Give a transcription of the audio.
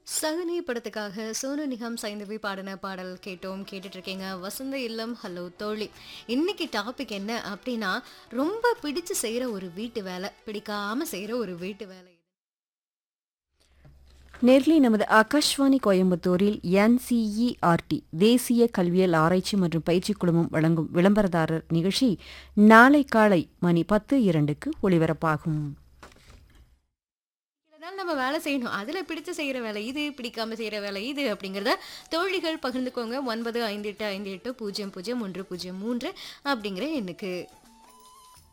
சகுனி படத்துக்காக சோனு நிகம் சைந்தவி பாடின பாடல் கேட்டோம் கேட்டுட்டு இருக்கீங்க வசந்த இல்லம் ஹலோ தோழி இன்னைக்கு டாபிக் என்ன அப்படின்னா ரொம்ப பிடிச்சு செய்யற ஒரு வீட்டு வேலை பிடிக்காம செய்யற ஒரு வீட்டு வேலை நேர்லி நமது ஆகாஷ்வாணி கோயம்புத்தூரில் என்சிஇஆர்டி தேசிய கல்வியல் ஆராய்ச்சி மற்றும் பயிற்சி குழுமம் வழங்கும் விளம்பரதாரர் நிகழ்ச்சி நாளை காலை மணி பத்து இரண்டுக்கு ஒளிபரப்பாகும் இதனால நம்ம வேலை செய்யணும் அதில் பிடிச்சு செய்கிற வேலை இது பிடிக்காம செய்கிற வேலை இது அப்படிங்கிறத தோழிகள் பகிர்ந்துக்கோங்க ஒன்பது ஐந்து எட்டு ஐந்து எட்டு பூஜ்ஜியம் பூஜ்ஜியம் ஒன்று பூஜ்ஜியம் மூன்று அப்படிங்கிற எண்ணுக்கு